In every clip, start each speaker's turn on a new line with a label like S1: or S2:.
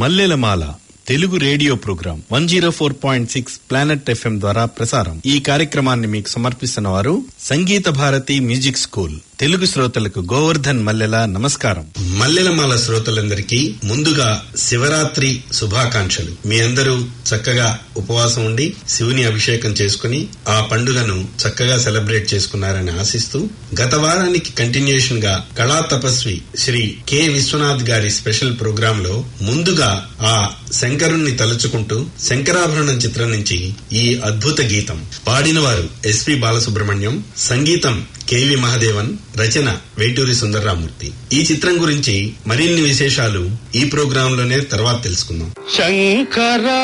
S1: మల్లెలమాల Telugu radio program one zero four point six planet FM ద్వారా ప్రసారం ఈ కార్యక్రమాన్ని మీకు సమర్పిస్తున్న వారు సంగీత భారతి మ్యూజిక్ స్కూల్ తెలుగు శ్రోతలకు గోవర్ధన్ మల్లెల నమస్కారం మల్లెలమాల శ్రోతలందరికీ ముందుగా శివరాత్రి శుభాకాంక్షలు మీ అందరూ చక్కగా ఉపవాసం ఉండి శివుని అభిషేకం చేసుకుని ఆ పండుగను చక్కగా సెలబ్రేట్ చేసుకున్నారని ఆశిస్తూ గత వారానికి కంటిన్యూషన్ గా కళా తపస్వి శ్రీ కె విశ్వనాథ్ గారి స్పెషల్ ప్రోగ్రాం లో ముందుగా ఆ శంకరుణ్ణి తలుచుకుంటూ శంకరాభరణం చిత్రం నుంచి ఈ అద్భుత గీతం పాడినవారు ఎస్పి బాలసుబ్రహ్మణ్యం సంగీతం కెవి మహదేవన్ రచన వేటూరి సుందర్రామూర్తి ఈ చిత్రం గురించి మరిన్ని విశేషాలు ఈ ప్రోగ్రాంలోనే తర్వాత తెలుసుకుందాం
S2: శంకరా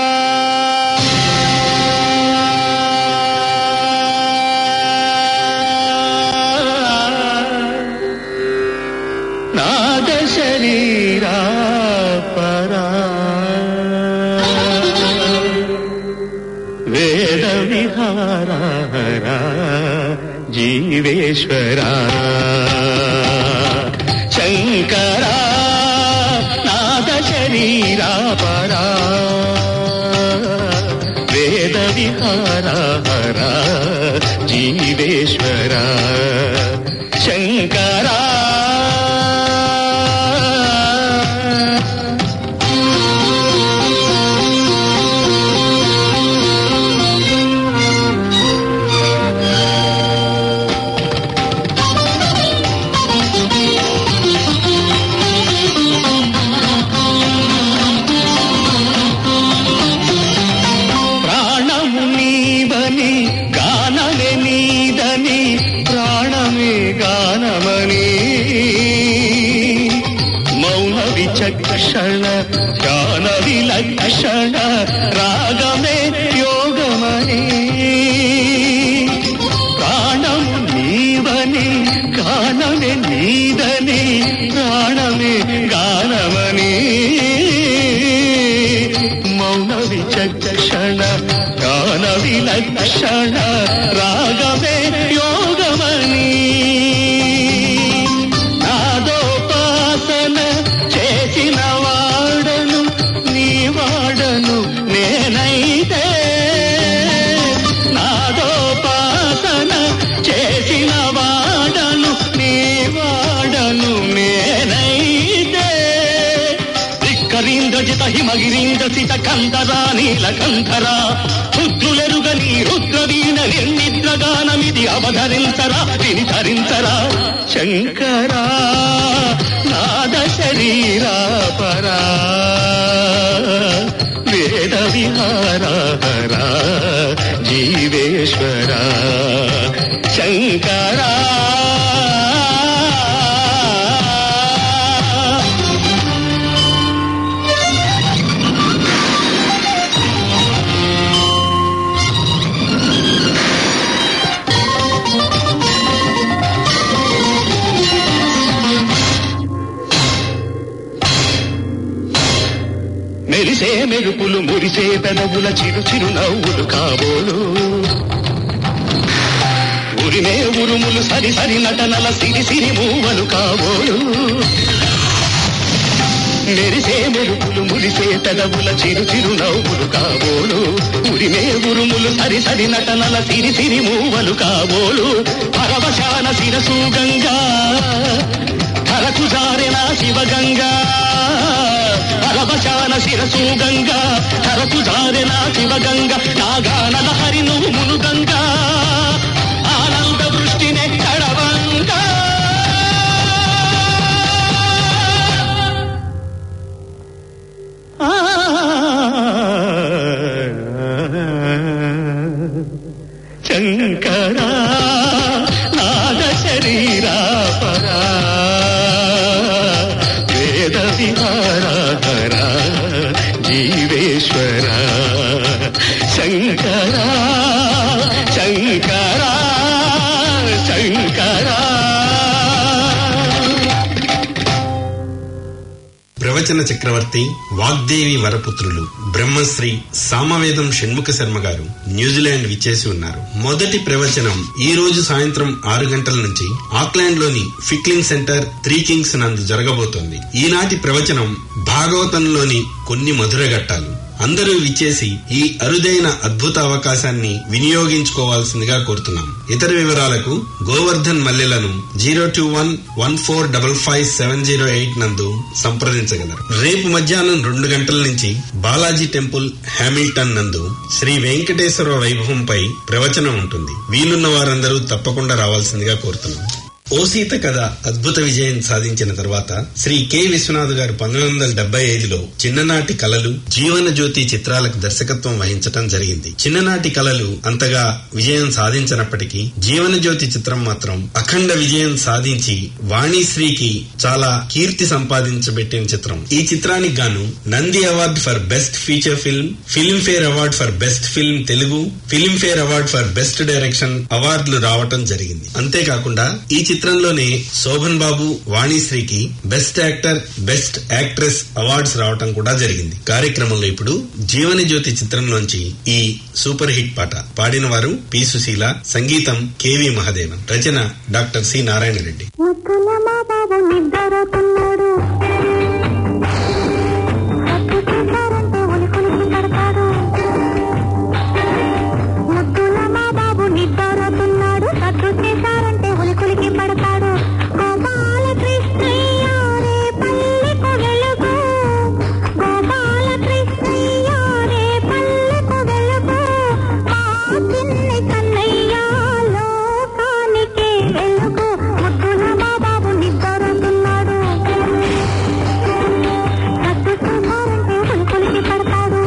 S2: నాద శరీరా పరా వేద విహారా జీవేశ్వరా శంకరా నాద శరీరా పరా వేద విహారా జీవేశ్వరా శంకరా ప్రాణము నీవని గానమే నీదని ప్రాణమే గానమని మౌన విచక్షణ ధ్యాన విలక్షణ రాగమే యోగమని ప్రాణము నీవని గానమే నీదని ప్రాణమే గానమని మౌన విచక్షణ గాన విలక్షణ రాగమే యోగమని నాదోపాసన చేసిన వాడను నీ వాడను నేనైతే నాదోపాసన చేసిన వాడను నీ వాడను నేనైతే ధిక్కరింద్రజిత హిమగిరీంద్ర సిత కంధరా నీలకంధరా రుద్రులెరుగని రుద్రవీణ నిర్నిద్రగానమిది అవధరించరా విని ధరించరా శంకరా నాద శరీరా పరా వేద విహారా జీవేశ్వరా శంకరా మెరిసే మెరుపులు మురిసే పెదవుల చిరు చిరు నవ్వులు కాబోలు ఉరిమే ఉరుములు సరి సరి నటనల సిరి సిరి మూవలు కాబోలు మెరిసే మెరుపులు మురిసే పెదవుల చిరు చిరు నవ్వులు కాబోలు ఉరిమే ఉరుములు సరి సరి నటనల సిరి సిరి మూవలు కాబోలు పరవశాన శిరసు గంగా ధరకు జారెన శివగంగా పరవశాన శిరసు గంగా ధరకు జారెన శివగంగా నాగానల హరి నువ్వు మునుగంగా ఆనంద వృష్టినే కడవంగా శంకరా నాద శరీరా పరా వేద విహారా జీవేశ్వర శంకరా శంకరా శంకరా
S1: ప్రవచన చక్రవర్తి వాగ్దేవి వరపుత్రులు బ్రహ్మశ్రీ సామవేదం షణ్ముఖ శర్మ గారు న్యూజిలాండ్ విచ్చేసి ఉన్నారు మొదటి ప్రవచనం ఈ రోజు సాయంత్రం ఆరు గంటల నుంచి ఆక్లాండ్ లోని ఫిక్లింగ్ సెంటర్ త్రీ కింగ్స్ నందు జరగబోతోంది ఈనాటి ప్రవచనం భాగవతంలోని కొన్ని మధుర ఘట్టాలు అందరూ విచ్చేసి ఈ అరుదైన అద్భుత అవకాశాన్ని వినియోగించుకోవాల్సిందిగా కోరుతున్నాం ఇతర వివరాలకు గోవర్ధన్ మల్లెలను zero two one one four double five seven zero eight నందు సంప్రదించగలరు రేపు మధ్యాహ్నం రెండు గంటల నుంచి బాలాజీ టెంపుల్ హ్యామిల్టన్ నందు శ్రీ వెంకటేశ్వర వైభవంపై ప్రవచనం ఉంటుంది వీలున్న వారందరూ తప్పకుండా రావాల్సిందిగా కోరుతున్నాం ఓసీత కథ అద్భుత విజయం సాధించిన తర్వాత శ్రీ కె విశ్వనాథ్ గారు పంతొమ్మిది వందల డెబ్బై ఐదులో చిన్ననాటి కళలు జీవన జ్యోతి చిత్రాలకు దర్శకత్వం వహించటం జరిగింది చిన్ననాటి కళలు అంతగా విజయం సాధించినప్పటికీ జీవన జ్యోతి చిత్రం మాత్రం అఖండ విజయం సాధించి వాణిశ్రీకి చాలా కీర్తి సంపాదించబెట్టిన చిత్రం ఈ చిత్రానికి గాను Nandi award for best feature film filmfare award for best film Telugu filmfare award for best direction అవార్డులు రావటం జరిగింది అంతేకాకుండా ఈ చిత్రంలోనే శోభన్ బాబు వాణిశ్రీకి best actor best actress awards రావటం కూడా జరిగింది కార్యక్రమంలో ఇప్పుడు జీవన జ్యోతి చిత్రంలోంచి ఈ సూపర్ హిట్ పాట పాడిన వారు పి సుశీల సంగీతం కెవి మహదేవన్ రచన డాక్టర్ సి నారాయణ రెడ్డి
S3: ముద్దుల మా బాబు నిద్రపోతున్నాడు హత్య చేశారంటే ఉలికులికి పడతాడు ముద్దుల మా బాబు నిద్రపోతున్నాడు సద్దు చేశారంటే ఉలికులికి పడతాడు గోపాల కృష్ణయ్య రే పల్లెకు వెలుగు గోపాల కృష్ణయ్య రే పల్లెకు వెలుగు మా చిన్ని కన్నయ్య లోకానికే వెలుగు ముద్దుల మా బాబు నిద్రపోతున్నాడు సద్దు చేశారంటే ఉలికులికి పడతాడు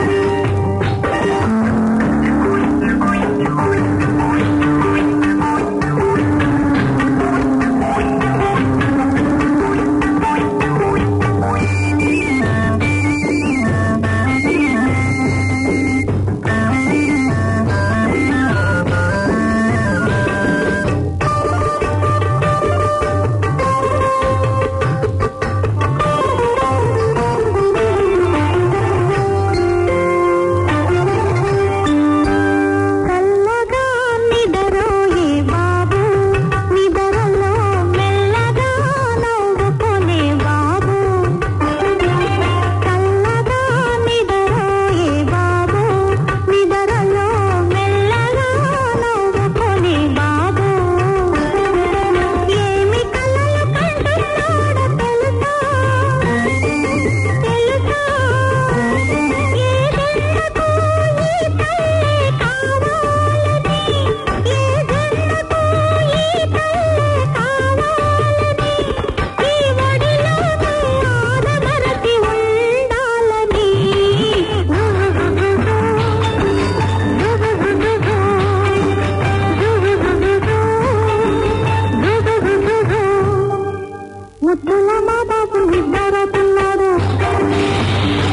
S3: చల్లగా నిదరోయే బాబు నిదరలో మెల్లగా నవ్వుకునే బాబు చల్లగా నిదరోయే బాబు నిదరలో మెల్లగా నవ్వుకునే బాబు ఏమి కలలు కంటున్నాడో తెలుసా తెలుసా ఏ జన్మకు ఈ తల్లి కావాలని ఏ జన్మకు ఈ తల్లి కావాలని ఈ ఒడిలోనే ఆదమరచి ఉండాలని ముద్దుల మా బాబు నిద్రపోతున్నాడు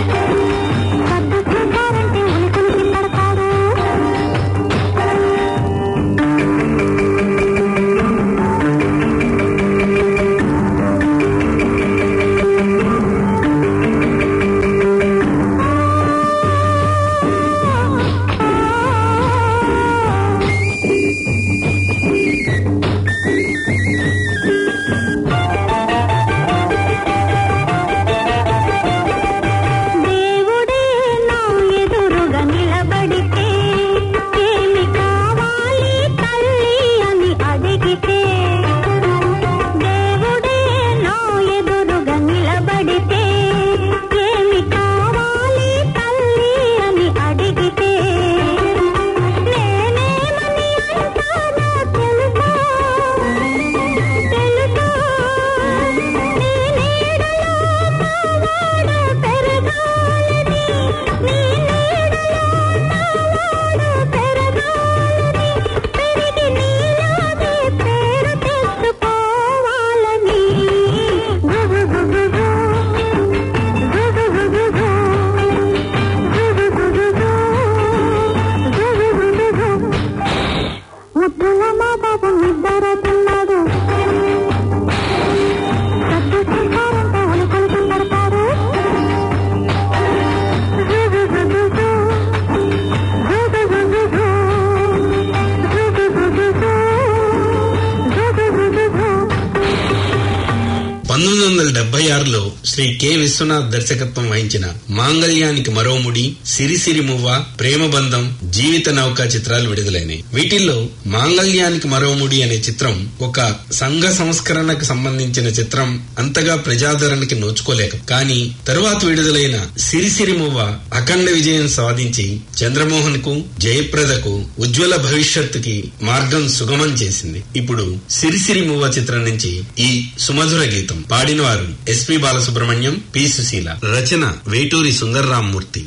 S1: శ్రీ కె విశ్వనాథ్ దర్శకత్వం వహించిన మాంగళ్యానికి మరో ముడి సిరిసిరి మువ్వ ప్రేమబంధం జీవిత నౌక చిత్రాలు విడుదలైనాయి వీటిల్లో మాంగళ్యానికి మరో ముడి అనే చిత్రం ఒక సంఘ సంస్కరణకు సంబంధించిన చిత్రం అంతగా ప్రజాదరణకి నోచుకోలేక కానీ తరువాత విడుదలైన సిరిసిరి మువ్వ అఖండ విజయం సాధించి చంద్రమోహన్ కు జయప్రదకు ఉజ్వల భవిష్యత్తుకి మార్గం సుగమం చేసింది ఇప్పుడు సిరిసిరి మువ్వ చిత్రం నుంచి ఈ సుమధుర గీతం పాడినవారు ఎస్పి బాలసుబ్రహ్మణ్యం పి సుశీల రచన వేటూరి సుందర్రామ్మూర్తి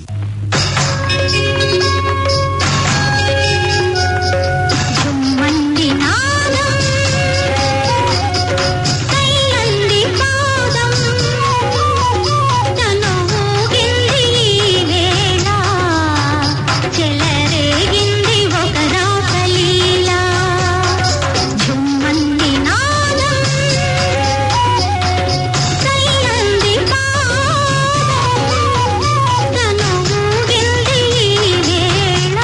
S3: జుమ్మంది నాదం కైలంది పాదం తనువుగింది ఈ వేళ చెలరేగింది ఒక రాసలీల జుమ్మంది నాదం కైలంది పాదం తనువుగింది ఈ వేళ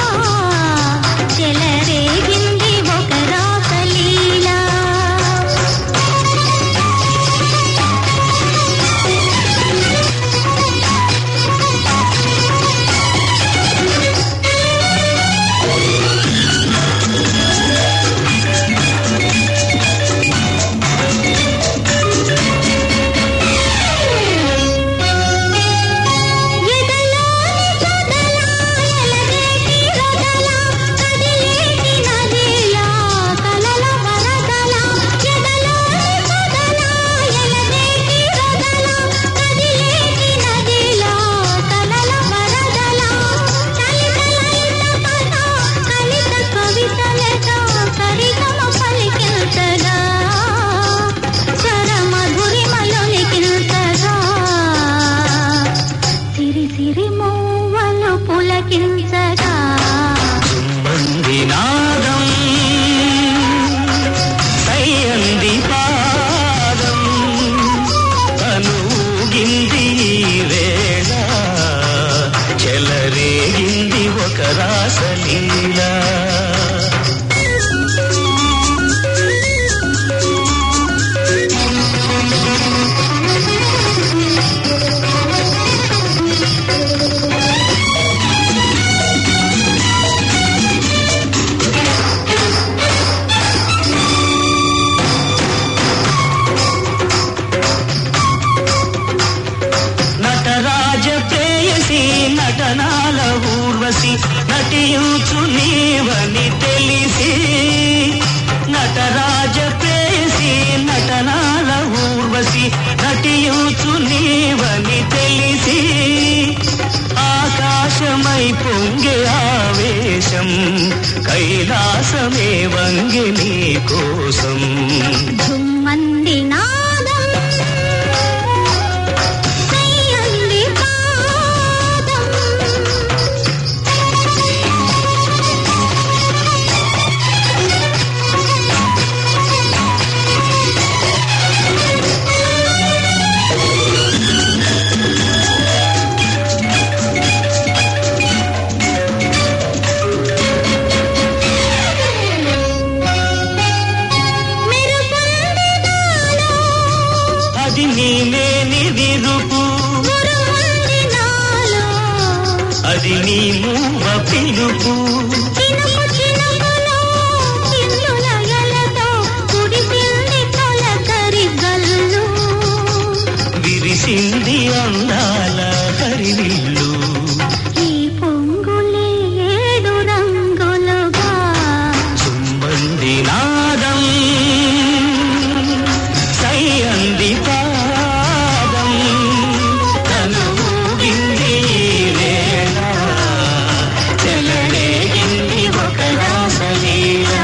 S3: చెలరేగింది ఒక రాసలీల ఎదలోని సొదలా ఎలగేటి రొదలా కదిలేటి నదిలా కలల వరదలా ఎదలోని సొదలా ఎలగేటి రొదలా కదిలేటి నదిలా కలల వరదలా కలితలైన పద కలిత కవితలత సరిగమ పలికింతగా స్వరమధురిమలొలికింతగా సిరి సిరి మూవలు పులకించగా
S2: చుమ్మంది నాదం సయ్యంది పాదం అనుగింది ఈ వేళ చెలరేగింది ఒక రాసలీలా నటరాజ ప్రేయసి నటనాల ఊర్వశి నటించు నీవని తెలిసి నటరాజ ప్రేయసి నటనాల ఊర్వశి నటించు నీవని తెలిసి ఆకాశమై పొంగే ఆవేశం కైలాసమే వంగి నీ కోసం
S3: జుమ్మంది నాదం కయ్యంది పాదం మెరుపుంది నాలో
S2: అది నీలేని విరుపు
S3: గురువుంది నాలో
S2: అది నీ మూవ పిలుపు
S3: చినుకు చినుకులో చిన్నుల ఎలతో కుడిసింది తొలకరి గల్లు
S2: విరిసింది అందాల హరివిల్లు
S3: ఈ పొంగులే ఏడు రంగులుగా
S2: చుమ్మంది నాదం సయ్యంది పాదం తనుగింది వేళ చెలరేగింది ఒక రాసలీల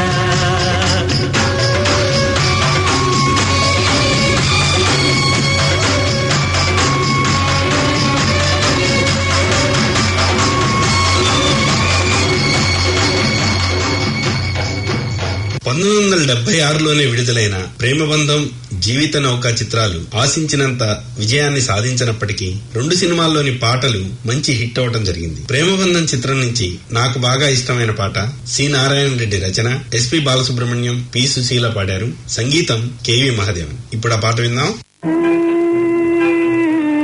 S1: పంతొమ్మిది వందల డెబ్బై ఆరులోనే విడుదలైన ప్రేమబంధం జీవిత నౌక చిత్రాలు ఆశించినంత విజయాన్ని సాధించినప్పటికీ రెండు సినిమాల్లోని పాటలు మంచి హిట్ అవటం జరిగింది ప్రేమబంధం చిత్రం నుంచి నాకు బాగా ఇష్టమైన పాట సి నారాయణ రెడ్డి రచన ఎస్పి బాలసుబ్రహ్మణ్యం పి సుశీల పాడారు సంగీతం కెవి మహాదేవన్ ఇప్పుడు ఆ పాట విందాం
S3: ఆ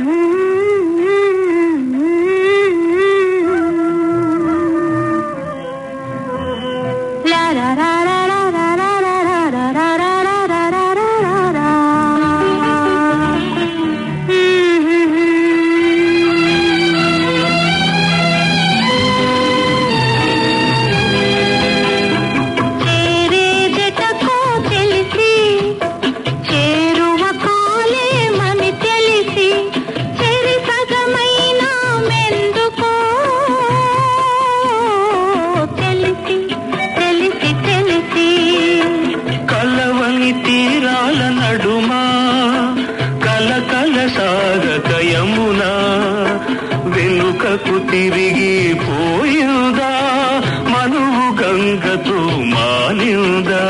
S3: చేరేదెటకో తెలిసి చేరువ కాలేమని తెలిసి చెరి సగమైన మెందుకో తెలిసి తెలిసి తెలిసి
S2: కలవని తీరాల నడుమా కలకల సాగక యమునా వెనుకకు తిరిగి పోయిందా మనువు గంగతో మానిందా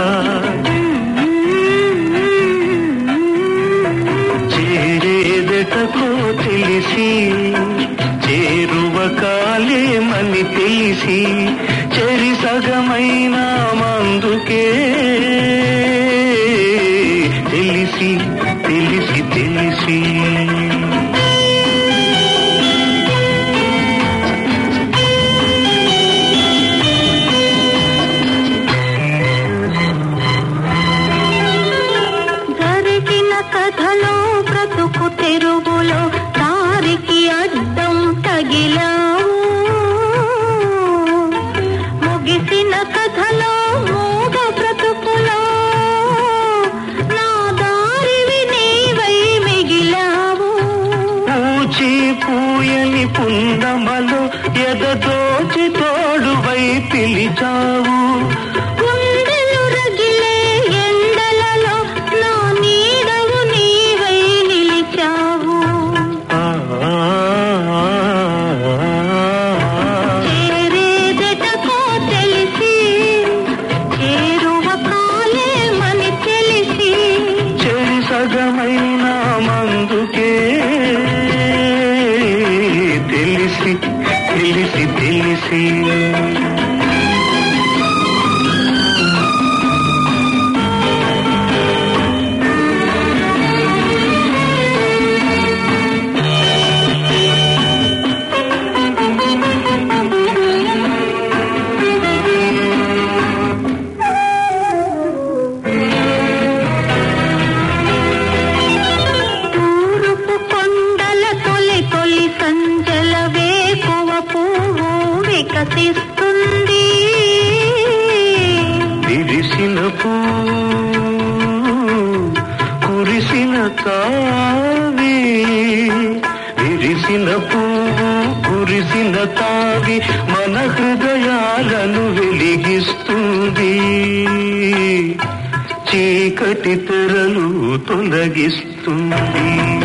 S2: చేరేదటకో తెలిసి చేరువ కాలేమని తెలిసి చెరి సగమైన మందుకే తెలిసి తెలిసి తెలిసి
S3: జరిగిన కథలో బ్రతుకు తెరుగులో దారికి అడ్డం తగిలావు ముగిసిన కథలో మూగ బ్రతుకులో నా దారివి నీవై మిగిలావు
S2: పూచి పూయని పుందమలు ఎదదోచి తోడువై పిలిచావు
S3: గుండెలు రగిలే ఎండలలో నా నీడవు నీవై నిలిచావు చేరేదెటకో తెలిసి చేరువ కాలేమని తెలిసి
S2: చెరి సగమైన మందుకే తెలిసి తెలిసి తెలిసి
S3: తూరుపు కొండల తొలి తొలి సంజల వేకువ పువ్వు వికసిస్తుంది
S2: విరిసిన పూ కురిసిన తావి విరిసిన పువ్వు కురిసిన తావి మన హృదయాలను వెలిగిస్తుంది చీకటి తెరలు తొలగిస్తుంది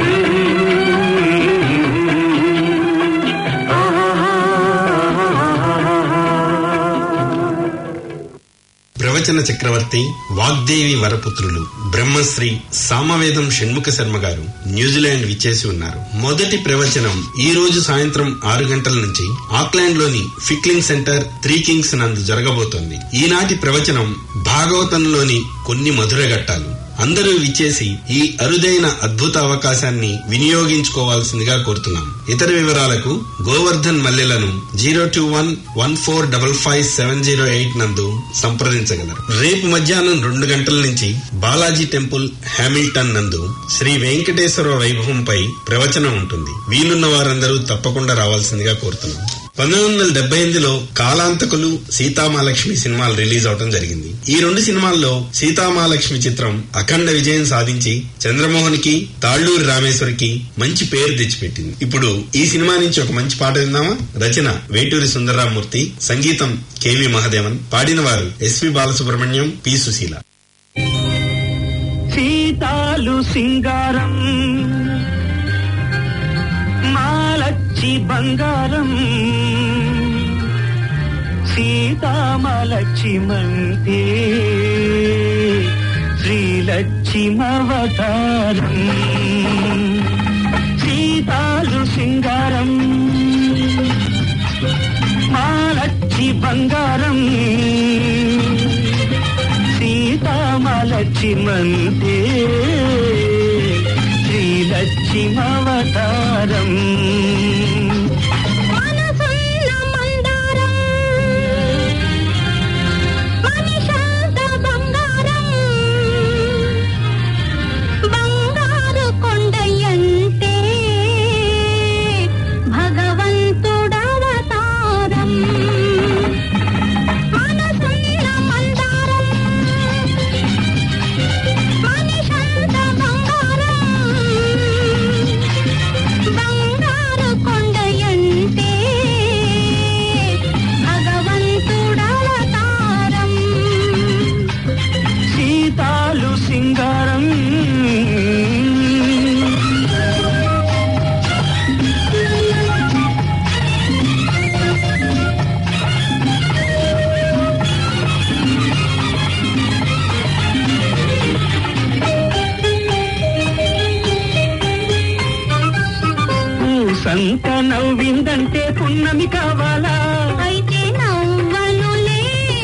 S1: ప్రవచన చక్రవర్తి వాగ్దేవి వరపుత్రులు బ్రహ్మశ్రీ సామవేదం షణ్ముఖ శర్మ గారు న్యూజిలాండ్ విచ్చేసి ఉన్నారు మొదటి ప్రవచనం ఈ రోజు సాయంత్రం ఆరు గంటల నుంచి ఆక్లాండ్ లోని ఫిక్లింగ్ సెంటర్ త్రీ కింగ్స్ నందు జరగబోతోంది ఈనాటి ప్రవచనం భాగవతంలోని కొన్ని మధుర ఘట్టాలు అందరూ విచ్చేసి ఈ అరుదైన అద్భుత అవకాశాన్ని వినియోగించుకోవాల్సిందిగా కోరుతున్నాం ఇతర వివరాలకు గోవర్ధన్ మల్లెలను zero two one one four double five seven zero eight నందు సంప్రదించగలరు రేపు మధ్యాహ్నం రెండు గంటల నుంచి బాలాజీ టెంపుల్ హ్యామిల్టన్ నందు శ్రీ వెంకటేశ్వర వైభవంపై ప్రవచనం ఉంటుంది వీలున్న వారందరూ తప్పకుండా రావాల్సిందిగా కోరుతున్నాం పంతొమ్మిది వందల డెబ్బై ఎనిమిదిలో కాలాంతకులు సీతామాలక్ష్మి సినిమాలు రిలీజ్ అవడం జరిగింది ఈ రెండు సినిమాల్లో సీతామాలక్ష్మి చిత్రం అఖండ విజయం సాధించి చంద్రమోహన్ కి తాళ్లూరి రామేశ్వరికి మంచి పేరు తెచ్చిపెట్టింది ఇప్పుడు ఈ సినిమా నుంచి ఒక మంచి పాట విందామా రచన వేటూరి సుందరరామూర్తి సంగీతం కెవి మహదేవన్ పాడిన వారు ఎస్వి బాలసుబ్రహ్మణ్యం పి సుశీల
S2: సీతాలు సింగారం మాలచ్చి బంగారం సీతామలక్ష్మంతే శ్రీలక్ష్మవతారం సీతాలు సింగారం మాలచ్చి బంగారం సీతామలక్ష్మంతే శ్రీలక్ష్మవతారం సింగారం
S3: మనసున్న మందారం మనిషంత బంగారం బంగారు కొండయంటే భగవంతుడవతారం మనసున్న మందారం మనిషంత బంగారం బంగారు కొండయంటే భగవంతుడవతారం
S2: సీతాలు సింగారం సంత నవ్విందంటే పున్నమి కావాలా
S3: అయితే నవ్వనులే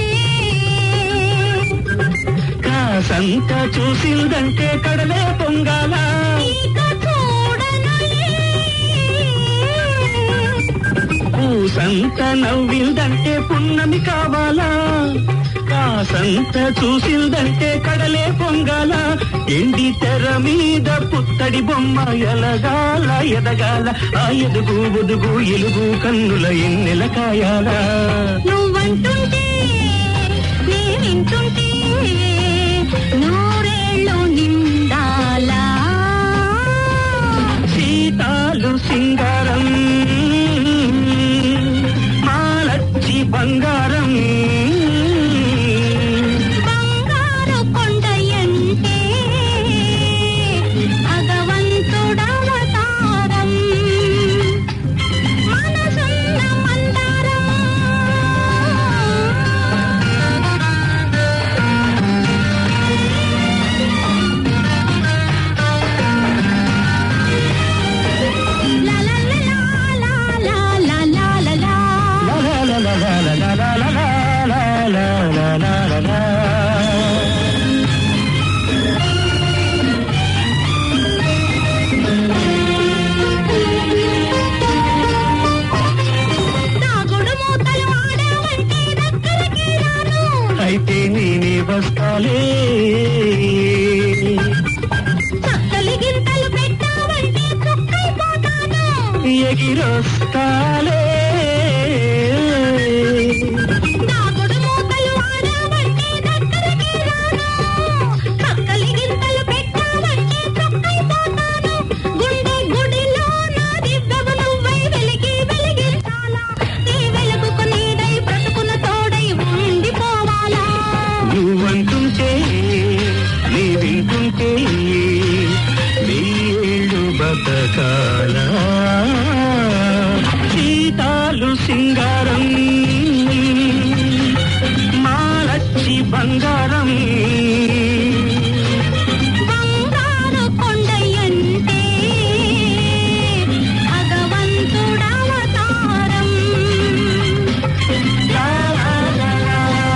S2: కాసంత చూసిందంటే కడలే పొంగాల
S3: ఇక చూడనులే
S2: పూసంత నవ్విందంటే పున్నమి కావాలా కాసంత చూసిందంటే కడలే పొంగాల ఎండి తెర మీద పుత్తడి బొమ్మ ఎలగాల ఎదగాల ఆ ఎదుగు ఒదుగు ఎలుగు కన్నుల ఎన్నెల కాయాలా
S3: నువ్వంటుంటే నే వింటుంటే నూరేళ్ళు నిండాలా
S2: సీతాలు సింగారం మాలచ్చి బంగారం
S3: బంగారు కొండయంటే భగవంతుడవతారం మనసున్న మందారం లా లా లా లా లా లా లా లా లా.
S2: లా లా లా లా లా లా లా లా లా లా లా లా లా లా.
S3: దాగుడు మూతలు ఆడావంటే దగ్గరికి రాను
S2: అయితే నేనే వస్తాలే
S3: చక్కలి గింతలు పెట్టావంటే చుక్కైపోతాను
S2: ఎగిరొస్తాలే
S3: దాగుడు మూతలు ఆడావంటే దగ్గరికి రాను చక్కలి గింతలు పెట్టావంటే చుక్కైపోతాను గుండె గుడిలో నా దివ్యవు నువ్వై వెలిగి వెలిగించాలా నీ వెలుగుకు నీడై బ్రతుకున తోడై ఉండిపోవాలా
S2: నువ్వంటుంటే నీ వింటుంటే నీళ్ళు బతకాల సీతాలు సింగారం మాలచ్చి బంగారం
S3: బంగారు కొండయంటే భగవంతుడవతారం
S2: లా లా లా లా.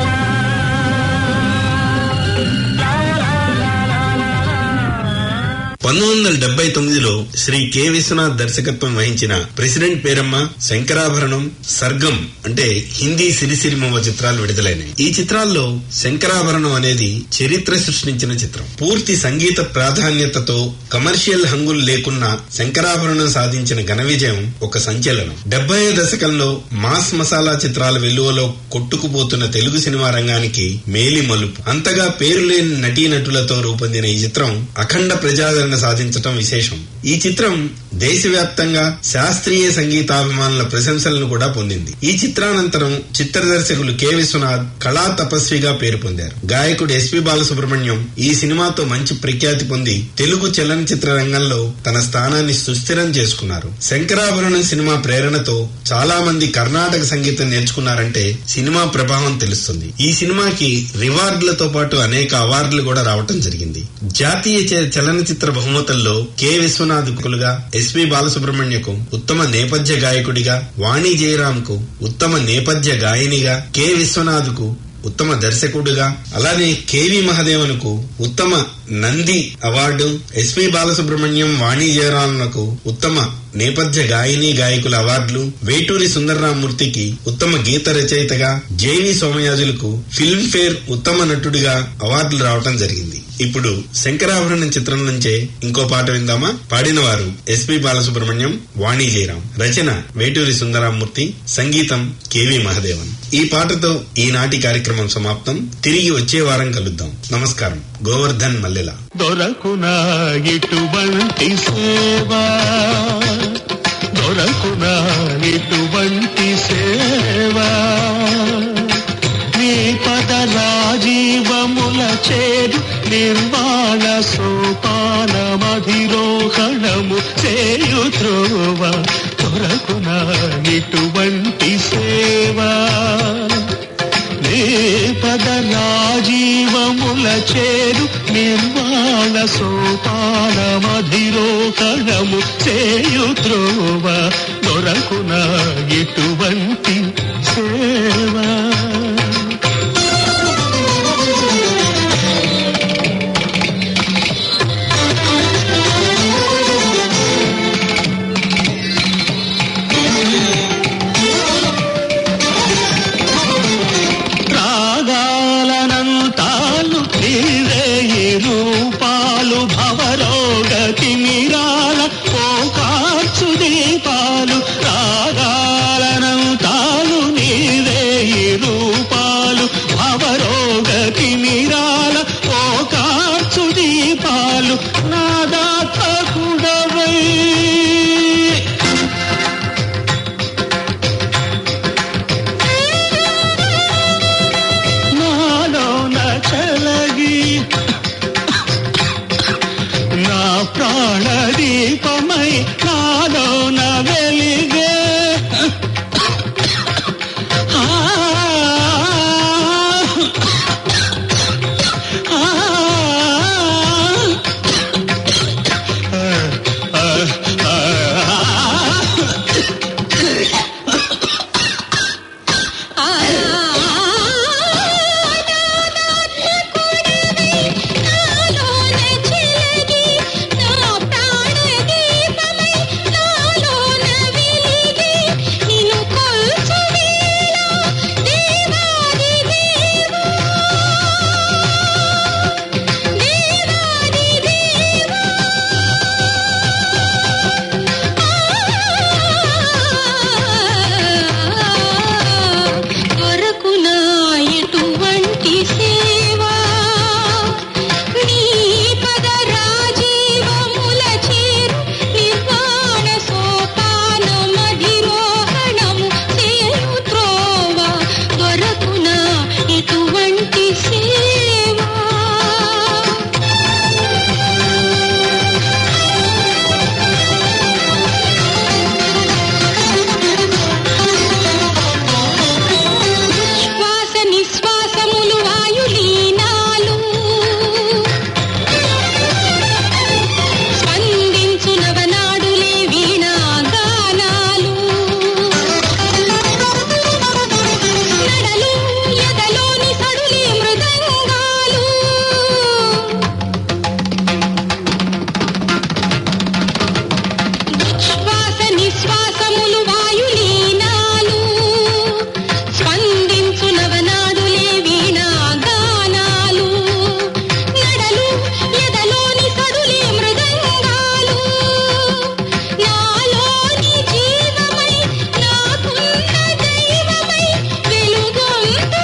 S2: లా లా లా లా లా.
S1: పంతొమ్మిది వందల డెబ్బై తొమ్మిదిలో శ్రీ కె విశ్వనాథ్ దర్శకత్వం వహించిన ప్రెసిడెంట్ పేరమ్మ శంకరాభరణం సర్గం అంటే హిందీ సిరిసిరిమవ్వ చిత్రాలు విడుదలైనాయి ఈ చిత్రాల్లో శంకరాభరణం అనేది చరిత్ర సృష్టించిన చిత్రం పూర్తి సంగీత ప్రాధాన్యతతో కమర్షియల్ హంగులు లేకున్నా శంకరాభరణం సాధించిన ఘన విజయం ఒక సంచలనం డెబ్బై దశకంలో మాస్ మసాలా చిత్రాల వెల్లువలో కొట్టుకుపోతున్న తెలుగు సినిమా రంగానికి మేలి మలుపు అంతగా పేరు లేని నటీనటులతో రూపొందిన ఈ చిత్రం అఖండ ప్రజాదరణ సాధించటం విశేషం ఈ చిత్రం దేశవ్యాప్తంగా శాస్త్రీయ సంగీతాభిమానుల ప్రశంసలను కూడా పొందింది ఈ చిత్రానంతరం చిత్ర దర్శకులు కె విశ్వనాథ్ కళా తపస్విగా పేరు పొందారు గాయకుడు ఎస్పి బాలసుబ్రహ్మణ్యం ఈ సినిమాతో మంచి ప్రఖ్యాతి పొంది తెలుగు చలనచిత్ర రంగంలో తన స్థానాన్ని సుస్థిరం చేసుకున్నారు శంకరాభరణం సినిమా ప్రేరణతో చాలా మంది కర్ణాటక సంగీతం నేర్చుకున్నారంటే సినిమా ప్రభావం తెలుస్తుంది ఈ సినిమాకి రివార్డులతో పాటు అనేక అవార్డులు కూడా రావటం జరిగింది జాతీయ చ- చలనచిత్ర బహుమతుల్లో కె విశ్వనాథ్ కులుగా ఎస్పి బాలసుబ్రహ్మణ్యకు ఉత్తమ నేపథ్య గాయకుడిగా వాణి జయరామ్ కు ఉత్తమ నేపథ్య గాయనిగా కె విశ్వనాథ్ కు ఉత్తమ దర్శకుడిగా అలానే కేవి మహదేవన్కు ఉత్తమ నంది అవార్డు ఎస్పి బాలసుబ్రహ్మణ్యం వాణి జయరాంలకు ఉత్తమ నేపథ్య గాయని గాయకుల అవార్డులు వేటూరి సుందరరామూర్తికి ఉత్తమ గీత రచయితగా జైని సోమయాజులకు ఫిల్మ్ ఫేర్ ఉత్తమ నటుడిగా అవార్డులు రావటం జరిగింది ఇప్పుడు శంకరాభరణం చిత్రం నుంచే ఇంకో పాట విందామా పాడిన వారు ఎస్పి బాలసుబ్రహ్మణ్యం వాణి జయరాం రచన వేటూరి సుందరామూర్తి సంగీతం కెవి మహదేవన్ ఈ పాటతో ఈనాటి కార్యక్రమం సమాప్తం తిరిగి వచ్చే వారం కలుద్దాం నమస్కారం గోవర్ధన్ మల్లెల
S2: దొరకునా ఇటువంటి సేవా దొరకునా ఇటువంటి సేవా నీ పద రాజీవముల చేరు నిర్వాణ సోపాన మధిరోహణము చేయు త్రోవ దొరకునా ఇటువంటి సేవా నీ పద రాజీవముల చేరు నిర్వాణ సోపాన మధిరోకణము చేయు త్రోవ దొరకున ఇటువంటి సేవా రాగాలనంతాలు నీరే ఈ రూపాలు భవరోగతి నిరాల పోకార్చు దీపాలు రాగాలనంతాలు నీరే ఈ రూపాలు భవరోగతి నిరాల పోకార్చు దీపాలు నాదాత కుడవై నాలోన చలగి నా ప్రాణ దీపమై నాలోన వెలిగే ఆ, ఆ, ఆ, ఆ, ఆ.
S3: దొరకునా ఎటువంటి సేవా నీ పద రాజీవముల చేరు నిర్వాణ సోపాన మధిరోహణము చేయు త్రోవ దొరకునా ఎటువంటి సేవా శ్వాస నిశ్వాసములు వాయులీనాలు స్పందించు నవనాడులే వీణాగానాలు నడలు ఎదలోని సడులే మృదంగాలు శ్వాస నిశ్వాసములు వాయులీనాలు స్పందించు నవనాడులే వీణాగానాలు నడలు ఎదలోని సడులే మృదంగాలు నాలోని జీవమై నాకున్న దైవమై వెలుగొందు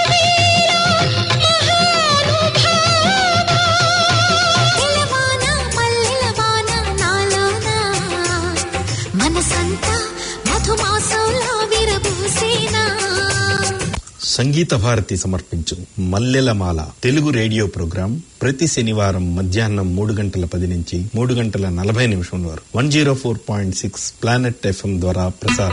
S4: పిల్లవాన మల్లెలవాన నాలోన మనసంతా మధుమాసంలో విరబూసేనా
S1: సంగీత భారతి సమర్పించు మల్లెలమాల తెలుగు రేడియో ప్రోగ్రాం ప్రతి శనివారం మధ్యాహ్నం మూడు గంటల పది నుంచి మూడు గంటల నలభై నిమిషం వరకు one zero four point six planet FM ద్వారా ప్రసారం